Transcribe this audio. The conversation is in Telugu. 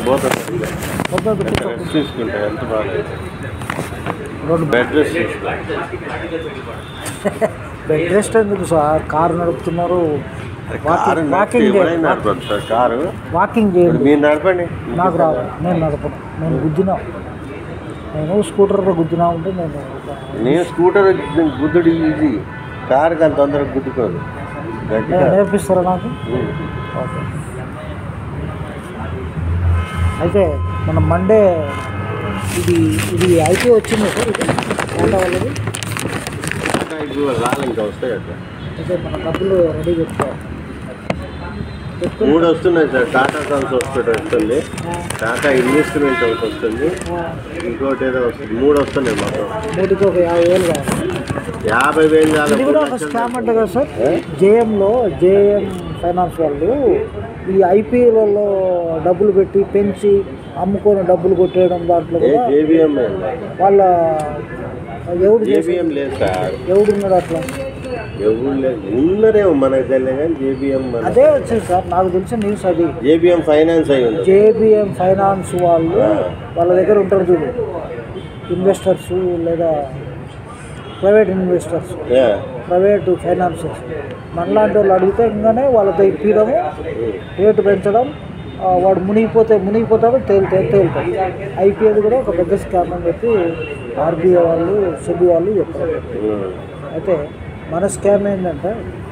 పోతుంది వద్దు, వద్దు, కూర్చో. రెస్ట్ తీసుకుంటా ఎంత బాగాలేదు రెండు బెడ్ రెస్ట్ తీసుకో బెడ్ రెస్ట్ ఎందుకు సార్ కారు నడుపుతున్నారు కారు వాకింగ్ నడిపి వాకింగ్ ఎవరైనా చేయండి. నడపచ్చు సార్ కారు వాకింగ్ ఇప్పుడు చేయండి మీరు నడపండి నాకు రాదు నేను నడపను నేను గుద్దినా నేను స్కూటర్లో గుద్దినా ఉంటే నేను నేను స్కూటర్ గుద్దుడు ఈజీ కారుకి అంత తొందరగా గుద్దుకోదు గట్టిగా నేను నేర్పిస్తారా నాకు ఉమ్. ఓకే అయితే మన మండే ఇది ఇది అయితే వచ్చింది సార్ ఇది టాటా వాళ్ళది ఇంకా ఇప్పుడు రాలే ఇంకా వస్తాయి అట్లా అయితే మన డబ్బులు రెడీ పెట్టుకోవాలి పెట్టుకొని మూడు వస్తున్నాయి సార్ టాటా సన్స్ ఒకటి వస్తుంది టాటా ఇన్వెస్ట్మెంట్ ఒకటి వస్తుంది ఇంకోటి ఏదో వస్తుంది మూడు వస్తున్నాయి మొత్తం మూడుకి ఒక యాభై వేలు కావాలి యాభై వేలు కాదు ఇది కూడా ఒక స్కామ్ అంట కదా సార్ జేఎంలో జేఎం ఫైనాన్స్ వాళ్ళు ఈ ఐపీఎల్లో డబ్బులు పెట్టి పెంచి అమ్ముకొని డబ్బులు కొట్టేయడం దాంట్లో కూడా జేబిఎం వాళ్ళ ఎవడు చేసి జేబిఎం లేదు సార్ ఎవడున్నాడు అట్లా ఎవరు లేదు ఉన్నారేమో మనకు తెలియదు కానీ జేబిఎం మన అదే వచ్చింది సార్ నాకు తెలిసిన న్యూస్ అది జేబిఎం ఫైనాన్స్ అయి ఉంది జేబిఎం ఫైనాన్స్ వాళ్ళు వాళ్ళ దగ్గర ఉంటారు చూడు ఇన్వెస్టర్స్ లేదా private investors yeah. Private financers మనలాంటి వాళ్ళు అడిగితే ఇంకానే వాళ్ళతో ఇప్పించడము రేటు పెంచడం ఆ, వాడు మునిగిపోతే మునిగిపోతాడు తేలితే తేలుతాడు ఐపీఎల్ కూడా ఒక పెద్ద స్కామ్ అని చెప్పి ఆర్బీఐ వాళ్ళు సెబీ వాళ్ళు చెప్పారు ఉమ్. అయితే మన స్కామ్ ఏంటంటే